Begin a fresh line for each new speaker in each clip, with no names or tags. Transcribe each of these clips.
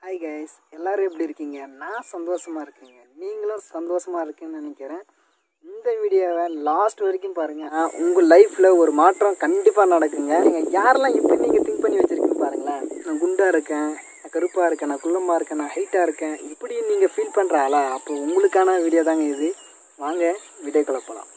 hi guys எல்லாரும் எப்படி இருக்கீங்க நான் சந்தோஷமாக இருக்கேங்க நீங்களும் சந்தோஷமாக இருக்குன்னு நினைக்கிறேன் இந்த வீடியோவை லாஸ்ட் வரைக்கும் பாருங்கள் உங்கள் லைஃப்பில் ஒரு மாற்றம் கண்டிப்பாக நடக்குங்க நீங்கள் யாரெல்லாம் இப்படி நீங்கள் திங்க் பண்ணி வச்சுருக்கீங்கன்னு பாருங்களேன் நான் குண்டாக இருக்கேன் நான் கருப்பாக இருக்கேன் நான் குள்ளமாக இருக்கேன் நான் ஹைட்டாக இருக்கேன் இப்படி நீங்கள் ஃபீல் பண்ணுற ஆளா அப்போ உங்களுக்கான வீடியோ தாங்க இது வாங்க வீடியோக்குள்ள போகலாம்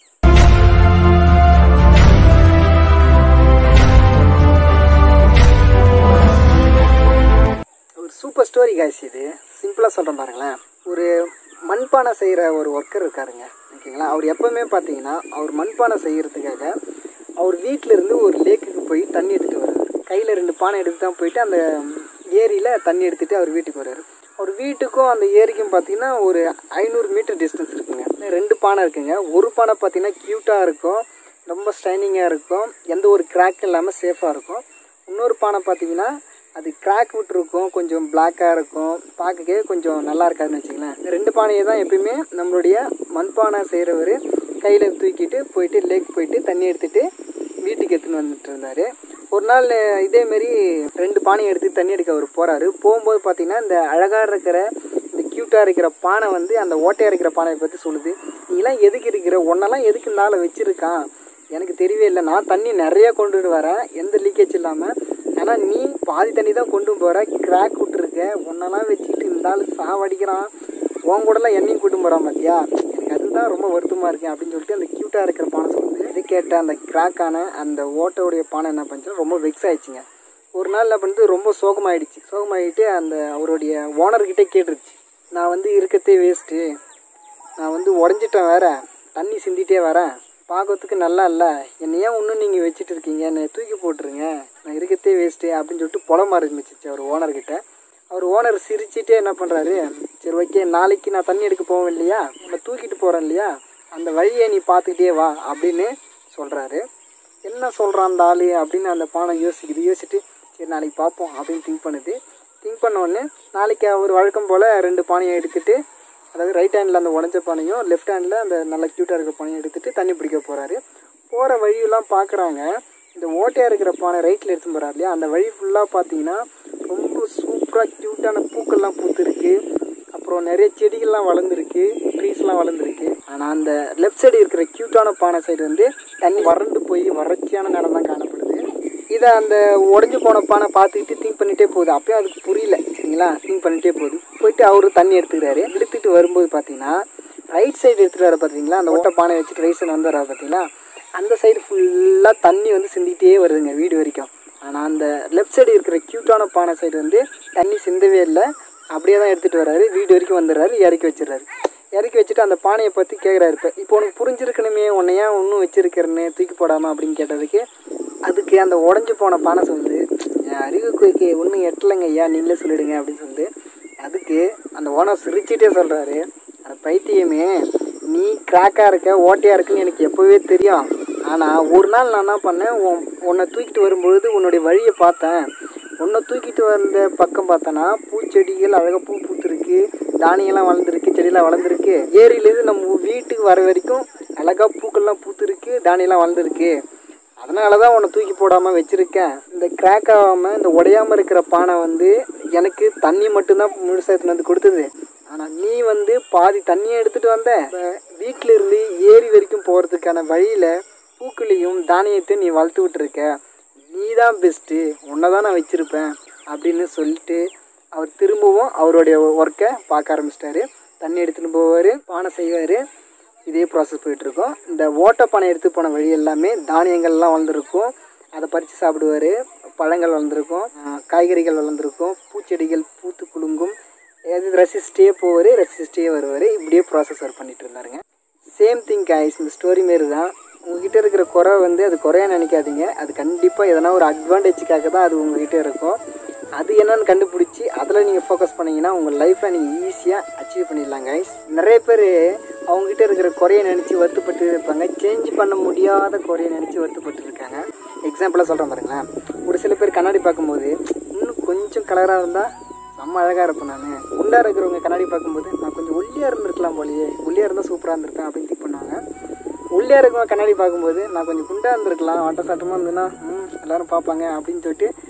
ஒரு சூப்பர் ஸ்டோரி காய்ஸ் இது சிம்பிளாக சொல்கிறேன் பாருங்களேன் ஒரு மண்பானை செய்கிற ஒரு ஒர்க்கர் இருக்காருங்க ஓகேங்களா அவர் எப்போவுமே பார்த்தீங்கன்னா அவர் மண்பானை செய்கிறதுக்காக அவர் வீட்டில் இருந்து ஒரு லேக்குக்கு போய் தண்ணி எடுத்துகிட்டு வர்றாரு கையில் ரெண்டு பானை எடுத்து தான் போயிட்டு அந்த ஏரியில் தண்ணி எடுத்துகிட்டு அவர் வீட்டுக்கு வர்றாரு அவர் வீட்டுக்கும் அந்த ஏரிக்கும் பார்த்தீங்கன்னா ஒரு ஐநூறு மீட்டர் டிஸ்டன்ஸ் இருக்குங்க ரெண்டு பானை இருக்குங்க ஒரு பானை பார்த்தீங்கன்னா க்யூட்டாக இருக்கும் ரொம்ப ஸ்டைனிங்காக இருக்கும் எந்த ஒரு கிராக் இல்லாமல் சேஃபாக இருக்கும் இன்னொரு பானை பார்த்தீங்கன்னா அது கிராக் விட்டுருக்கும் கொஞ்சம் பிளாக்காக இருக்கும் பார்க்கவே கொஞ்சம் நல்லா இருக்காதுன்னு வச்சுங்களேன் இந்த ரெண்டு பானையை தான் எப்பயுமே நம்மளுடைய மண்பானை செய்கிறவர் கையில் தூக்கிட்டு போயிட்டு லேக் போயிட்டு தண்ணி எடுத்துகிட்டு வீட்டுக்கு எடுத்துன்னு வந்துட்டு இருந்தார் ஒரு நாள் இதேமாரி ரெண்டு பானையை எடுத்து தண்ணி எடுக்க அவர் போகிறாரு போகும்போது பார்த்தீங்கன்னா இந்த அழகாக இருக்கிற இந்த க்யூட்டாக இருக்கிற பானை வந்து அந்த ஓட்டையாக இருக்கிற பானையை பற்றி சொல்லுது நீங்களாம் எதுக்கு இருக்கிற ஒன்றெல்லாம் எதுக்கு இந்த ஆளை வச்சுருக்கான் எனக்கு தெரியவே இல்லை நான் தண்ணி நிறைய கொண்டுட்டு வரேன் எந்த லீக்கேஜ் இல்லாமல் ஆனால் நீ பாதி தண்ணி தான் கொண்டு போகிற கிராக் விட்டுருக்க ஒன்றெல்லாம் வச்சுக்கிட்டு இந்த ஆள் சாவடிக்கிறான் உன் கூடலாம் எண்ணெயும் கூட்டு போகிறான் பார்த்தியா எனக்கு அதுதான் ரொம்ப வருத்தமாக இருக்கேன் அப்படின்னு சொல்லிட்டு அந்த க்யூட்டாக இருக்கிற பானை சொல்லுது இது கேட்ட அந்த கிராக்கான அந்த ஓட்டோடைய பானை என்ன பண்ணுச்சு ரொம்ப வெக்ஸ் ஆயிடுச்சுங்க ஒரு நாள் என்ன பண்ணுறது ரொம்ப சோகமாயிடுச்சு சோகமாயிட்டு அந்த அவருடைய ஓனர்கிட்டே கேட்டுருச்சு நான் வந்து இருக்கத்தே வேஸ்ட்டு நான் வந்து உடஞ்சிட்டேன் வேற தண்ணி சிந்திட்டே வரேன் பார்க்கறதுக்கு நல்லா இல்லை என்னை ஏன் இன்னும் நீங்கள் வச்சுட்டு இருக்கீங்க என்னை தூக்கி போட்டுருங்க நான் இருக்கத்தே வேஸ்ட்டு அப்படின்னு சொல்லிட்டு புலம்ப ஆரம்பிச்சிச்சு அவர் ஓனர்கிட்ட அவர் ஓனர் சிரிச்சிட்டே என்ன பண்ணுறாரு சரி ஓகே நாளைக்கு நான் தண்ணி எடுக்க போவேன் இல்லையா உன்னை தூக்கிட்டு போகிறேன் இல்லையா அந்த வழியை நீ பார்த்துக்கிட்டே வா அப்படின்னு சொல்கிறாரு என்ன சொல்கிறான் அந்த ஆள் அப்படின்னு அந்த பானை யோசிக்குது யோசிச்சுட்டு சரி நாளைக்கு பார்ப்போம் அப்படின்னு திங்க் பண்ணுது திங்க் பண்ண உடனே நாளைக்கு அவர் வழக்கம் போல் ரெண்டு பானையை எடுத்துகிட்டு அதாவது ரைட் ஹேண்டில் அந்த உடஞ்ச பானையும் லெஃப்ட் ஹேண்டில் அந்த நல்ல க்யூட்டாக இருக்கிற பானையும் எடுத்துகிட்டு தண்ணி பிடிக்க போகிறாரு போகிற வழியெல்லாம் பார்க்குறாங்க இந்த ஓட்டையாக இருக்கிற பானை ரைட்டில் எடுத்து போகிறாரு இல்லையா அந்த வழி ஃபுல்லாக பார்த்தீங்கன்னா ரொம்ப சூப்பராக க்யூட்டான பூக்கள்லாம் பூத்துருக்கு அப்புறம் நிறைய செடிகள்லாம் வளர்ந்துருக்கு ட்ரீஸ்லாம் வளர்ந்துருக்கு ஆனால் அந்த லெஃப்ட் சைடு இருக்கிற க்யூட்டான பானை சைடு வந்து தண்ணி வறண்டு போய் வறட்சியான நிலம் தான் காணப்படுது இதை அந்த உடஞ்சி போன பானை பார்த்துக்கிட்டு திங்க் பண்ணிகிட்டே போகுது அப்பயும் அதுக்கு புரியல சரிங்களா திங்க் பண்ணிகிட்டே போகுது போயிட்டு அவரு தண்ணி எடுத்துக்கிறாரு எடுத்துகிட்டு வரும்போது பார்த்தீங்கன்னா ரைட் சைடு எடுத்துகிட்டு வர பார்த்தீங்களா அந்த ஓட்ட பானை வச்சுட்டு ரைட் சைடு வந்து வர பார்த்தீங்களா அந்த சைடு ஃபுல்லாக தண்ணி வந்து சிந்திட்டே வருதுங்க வீடு வரைக்கும் ஆனால் அந்த லெஃப்ட் சைடு இருக்கிற க்யூட்டான பானை சைடு வந்து தண்ணி சிந்தவே இல்லை அப்படியே தான் எடுத்துகிட்டு வர்றாரு வீடு வரைக்கும் வந்துடுறாரு இறக்கி வச்சிடுறாரு இறக்கி வச்சுட்டு அந்த பானையை பற்றி கேட்குறாரு இப்போ இப்போ உனக்கு புரிஞ்சிருக்கணுமே உன்னை ஏன் இன்னும் வச்சிருக்கிறேன்னு தூக்கி போடாமல் அப்படின்னு கேட்டதுக்கு அதுக்கு அந்த உடஞ்சி போன பானை சொல்லுது என் அறிவு கோய்க்கு ஒன்றும் எட்டலைங்க ஐயா நீங்களே சொல்லிடுங்க அப்படின்னு சொல்லுது அதுக்கு அந்த ஓனர் சிரிச்சிட்டே சொல்கிறாரு அந்த பைத்தியமே நீ கிராக்காக இருக்க ஓட்டையாக இருக்குன்னு எனக்கு எப்போவே தெரியும் ஆனால் ஒரு நாள் நான் என்ன பண்ணேன் உன் உன்னை தூக்கிட்டு வரும்பொழுது உன்னுடைய வழியை பார்த்தேன் உன்னை தூக்கிட்டு வந்த பக்கம் பார்த்தனா பூச்செடிகள் அழகாக பூ பூத்துருக்கு தானியெல்லாம் வளர்ந்துருக்கு செடியெல்லாம் வளர்ந்துருக்கு ஏரியிலேருந்து நம்ம வீட்டுக்கு வர வரைக்கும் அழகாக பூக்கள்லாம் பூத்துருக்கு தானியெல்லாம் வளர்ந்துருக்கு அதனால தான் உன்னை தூக்கி போடாமல் வச்சுருக்கேன் இந்த கிராக் ஆகாமல் இந்த உடையாமல் இருக்கிற பானை வந்து எனக்கு தண்ணி மட்டும்தான் முழுசாக எடுத்துன்னு வந்து கொடுத்தது ஆனால் நீ வந்து பாதி தண்ணியை எடுத்துகிட்டு வந்த வீட்டில் இருந்து ஏரி வரைக்கும் போகிறதுக்கான வழியில் பூக்களையும் தானியத்தையும் நீ வளர்த்து விட்டுருக்க நீ தான் பெஸ்ட்டு உன்னை தான் நான் வச்சுருப்பேன் அப்படின்னு சொல்லிட்டு அவர் திரும்பவும் அவருடைய ஒர்க்கை பார்க்க ஆரம்பிச்சிட்டாரு தண்ணி எடுத்துகிட்டு போவார் பானை செய்வார் இதே ப்ராசஸ் போயிட்டுருக்கோம் இந்த ஓட்டப்பானை எடுத்து போன வழி எல்லாமே தானியங்கள்லாம் வளர்ந்துருக்கும் அதை பறித்து சாப்பிடுவார் பழங்கள் வளர்ந்துருக்கும் காய்கறிகள் வளர்ந்துருக்கும் பூச்செடிகள் பூத்து குலுங்கும் எது ரசிச்சிட்டே போவார் ரசிச்சிட்டே வருவார் இப்படியே ப்ராசஸ் ஒர்க் பண்ணிட்டு இருந்தாருங்க சேம் திங் காய்ஸ் இந்த ஸ்டோரி மாரி தான் உங்ககிட்ட இருக்கிற குறை வந்து அது குறைய நினைக்காதீங்க அது கண்டிப்பாக எதனா ஒரு அட்வான்டேஜுக்காக தான் அது உங்ககிட்ட இருக்கும் அது என்னன்னு கண்டுபிடிச்சி அதில் நீங்கள் ஃபோக்கஸ் பண்ணிங்கன்னா உங்கள் லைஃப்பில் நீங்கள் ஈஸியாக அச்சீவ் பண்ணிடலாம் கைஸ் நிறைய பேர் அவங்ககிட்ட இருக்கிற குறையை நினச்சி வருத்தப்பட்டு இருப்பாங்க சேஞ்ச் பண்ண முடியாத குறையை நினச்சி வருத்தப்பட்டு இருக்காங்க எக்ஸாம்பிளாக சொல்கிறேன் பாருங்களேன் ஒரு சில பேர் கண்ணாடி பார்க்கும்போது இன்னும் கொஞ்சம் கலராக இருந்தால் செம்ம அழகாக இருப்பேன் நான் குண்டா இருக்கிறவங்க கண்ணாடி பார்க்கும்போது நான் கொஞ்சம் ஒல்லியாக இருந்திருக்கலாம் போலியே ஒல்லியாக இருந்தால் சூப்பராக இருந்திருப்பேன் அப்படின்னு திங்க் பண்ணுவாங்க ஒல்லியாக இருக்கவங்க கண்ணாடி பார்க்கும்போது நான் கொஞ்சம் குண்டாக இருந்திருக்கலாம் வாட்ட சாட்டமாக இருந்ததுன்னா ம் எல்லோரும் பார்ப்பாங்க அப்படின்னு சொல்லிட்டு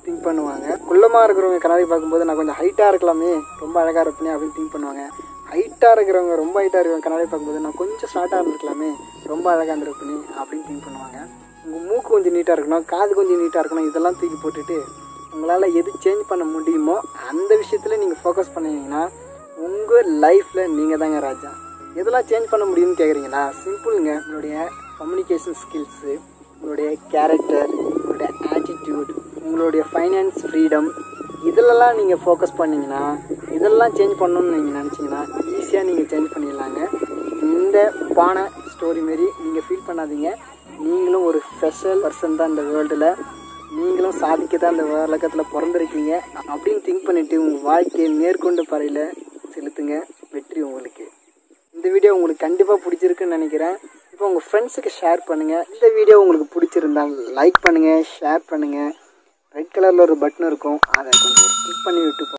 திங்க் பண்ணுவாங்க குள்ளமாக இருக்கிறவங்க கண்ணாடி பார்க்கும்போது நான் கொஞ்சம் ஹைட்டாக இருக்கலாமே ரொம்ப அழகாக இருப்பேனே அப்படின்னு திங்க் பண்ணுவாங்க ஹைட்டாக இருக்கிறவங்க ரொம்ப ஹைட்டாக இருக்கிறவங்க கண்ணாடி பார்க்கும்போது நான் கொஞ்சம் ஷார்ட்டாக இருந்திருக்கலாமே ரொம்ப அழகாக இருந்திருப்பேனே அப்படின்னு திங்க் பண்ணுவாங்க உங்கள் மூக்கு கொஞ்சம் நீட்டாக இருக்கணும் காது கொஞ்சம் நீட்டாக இருக்கணும் இதெல்லாம் தூக்கி போட்டுட்டு உங்களால் எது சேஞ்ச் பண்ண முடியுமோ அந்த விஷயத்தில் நீங்கள் ஃபோக்கஸ் பண்ணீங்கன்னா உங்கள் லைஃப்பில் நீங்கள் தாங்க ராஜா எதெல்லாம் சேஞ்ச் பண்ண முடியும்னு கேட்குறீங்களா சிம்பிளுங்க உங்களுடைய கம்யூனிகேஷன் ஸ்கில்ஸு உங்களுடைய கேரக்டர் உங்களுடைய ஆட்டிடியூட் உங்களுடைய ஃபைனான்ஸ் ஃப்ரீடம் இதிலெல்லாம் நீங்கள் ஃபோக்கஸ் பண்ணிங்கன்னா இதெல்லாம் சேஞ்ச் பண்ணணும்னு நீங்கள் நினச்சிங்கன்னா ஈஸியாக நீங்கள் சேஞ்ச் பண்ணிடலாங்க இந்த பானை ஸ்டோரி மாரி நீங்கள் ஃபீல் பண்ணாதீங்க நீங்களும் ஒரு ஸ்பெஷல் பர்சன் தான் இந்த வேர்ல்டில் நீங்களும் சாதிக்க தான் இந்த உலகத்தில் பிறந்திருக்கீங்க அப்படின்னு திங்க் பண்ணிவிட்டு உங்கள் வாழ்க்கையை மேற்கொண்டு பறையில் செலுத்துங்க வெற்றி உங்களுக்கு இந்த வீடியோ உங்களுக்கு கண்டிப்பாக பிடிச்சிருக்குன்னு நினைக்கிறேன் இப்போ உங்கள் ஃப்ரெண்ட்ஸுக்கு ஷேர் பண்ணுங்கள் இந்த வீடியோ உங்களுக்கு பிடிச்சிருந்தா லைக் பண்ணுங்கள் ஷேர் பண்ணுங்கள் ரெட் கலரில் ஒரு பட்டன் இருக்கும் அதை கொஞ்சம் கிளிக் பண்ணி விட்டு